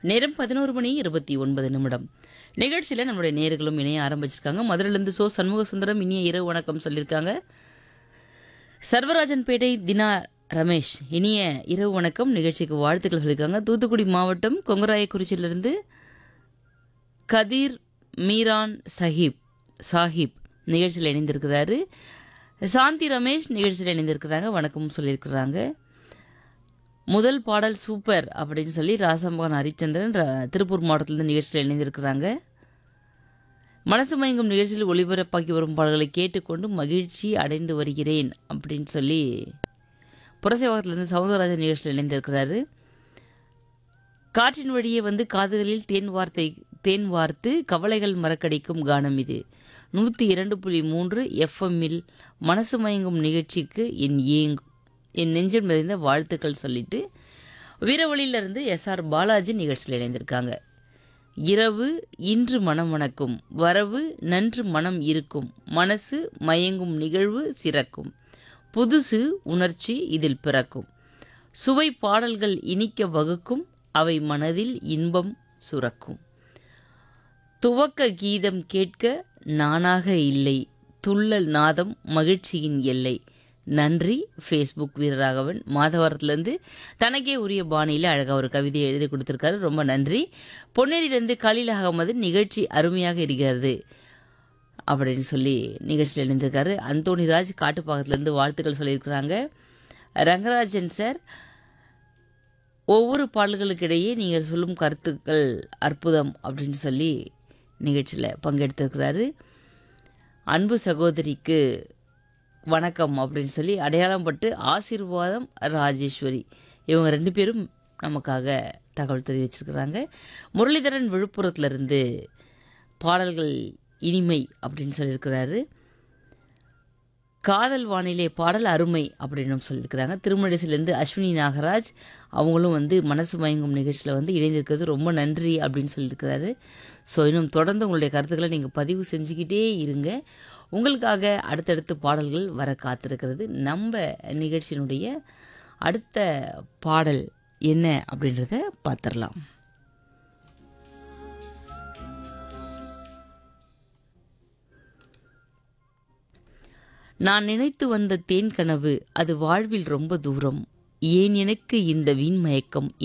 நேரம் பதினோரு மணி இருபத்தி ஒன்பது நிமிடம் நிகழ்ச்சியில் நம்மளுடைய நேர்களும் இணைய ஆரம்பிச்சிருக்காங்க மதுரையிலேருந்து சோ சண்முக சுந்தரம் இனிய இரவு வணக்கம் சொல்லியிருக்காங்க சர்வராஜன்பேட்டை தினா ரமேஷ் இனிய இரவு வணக்கம் நிகழ்ச்சிக்கு வாழ்த்துக்கள் சொல்லியிருக்காங்க தூத்துக்குடி மாவட்டம் கொங்கராயக்குறிச்சியிலிருந்து கதீர் மீரான் சஹிப் சாஹிப் நிகழ்ச்சியில் இணைந்திருக்கிறாரு சாந்தி ரமேஷ் நிகழ்ச்சியில் இணைந்திருக்கிறாங்க வணக்கம் சொல்லியிருக்கிறாங்க முதல் பாடல் சூப்பர் அப்படின்னு சொல்லி ராசம்பகன் ஹரிச்சந்திரன் ர- திருப்பூர் மாவட்டத்திலிருந்து நிகழ்ச்சியில் இணைந்திருக்கிறாங்க மனசு மயங்கும் நிகழ்ச்சியில் ஒளிபரப்பாக்கி வரும் பாடல்களை கேட்டுக்கொண்டு மகிழ்ச்சி அடைந்து வருகிறேன் அப்படின்னு சொல்லி புரசேவகத்திலிருந்து சவுந்தரராஜன் நிகழ்ச்சியில் இணைந்திருக்கிறாரு காற்றின் வழியே வந்து காதுகளில் தேன் வார்த்தை தேன் வார்த்து கவலைகள் மறக்கடிக்கும் கானம் இது நூற்றி இரண்டு புள்ளி மூன்று எஃப்எம்மில் மனசு மயங்கும் நிகழ்ச்சிக்கு என் ஏங்கும் என் நெஞ்சம் நிறைந்த வாழ்த்துக்கள் சொல்லிட்டு வீரவழியிலிருந்து எஸ்ஆர் பாலாஜி நிகழ்ச்சியில் இணைந்திருக்காங்க இரவு இன்று மனம் மணக்கும் வரவு நன்று மனம் இருக்கும் மனசு மயங்கும் நிகழ்வு சிறக்கும் புதுசு உணர்ச்சி இதில் பிறக்கும் சுவை பாடல்கள் இனிக்க வகுக்கும் அவை மனதில் இன்பம் சுரக்கும் துவக்க கீதம் கேட்க நானாக இல்லை துள்ளல் நாதம் மகிழ்ச்சியின் எல்லை நன்றி ஃபேஸ்புக் வீரராகவன் மாதவரத்துலேருந்து தனக்கே உரிய பாணியில் அழகாக ஒரு கவிதையை எழுதி கொடுத்துருக்காரு ரொம்ப நன்றி பொன்னேரியிலேருந்து கலீல் அகமது நிகழ்ச்சி அருமையாக இருக்கிறது அப்படின்னு சொல்லி நிகழ்ச்சியில் இணைந்திருக்காரு அந்தோணிராஜ் காட்டுப்பாக்கத்துலேருந்து வாழ்த்துக்கள் சொல்லியிருக்கிறாங்க ரங்கராஜன் சார் ஒவ்வொரு பாடல்களுக்கிடையே நீங்கள் சொல்லும் கருத்துக்கள் அற்புதம் அப்படின்னு சொல்லி நிகழ்ச்சியில் பங்கெடுத்திருக்கிறாரு அன்பு சகோதரிக்கு வணக்கம் அப்படின்னு சொல்லி அடையாளம் பட்டு ஆசீர்வாதம் ராஜேஸ்வரி இவங்க ரெண்டு பேரும் நமக்காக தகவல் தெரிவிச்சிருக்கிறாங்க முரளிதரன் விழுப்புரத்துலேருந்து பாடல்கள் இனிமை அப்படின்னு சொல்லியிருக்கிறாரு காதல் வானிலை பாடல் அருமை அப்படின்னு சொல்லியிருக்கிறாங்க திருமணிசிலேருந்து அஸ்வினி நாகராஜ் அவங்களும் வந்து மனசு மயங்கும் நிகழ்ச்சியில் வந்து இணைந்திருக்கிறது ரொம்ப நன்றி அப்படின்னு சொல்லியிருக்கிறாரு ஸோ இன்னும் தொடர்ந்து உங்களுடைய கருத்துக்களை நீங்கள் பதிவு செஞ்சுக்கிட்டே இருங்க உங்களுக்காக அடுத்தடுத்து பாடல்கள் வர காத்திருக்கிறது நம்ம நிகழ்ச்சியினுடைய அடுத்த பாடல் என்ன அப்படின்றத பார்த்துடலாம் நான் நினைத்து வந்த தேன் கனவு அது வாழ்வில் ரொம்ப தூரம் ஏன் எனக்கு இந்த வீண் மயக்கம்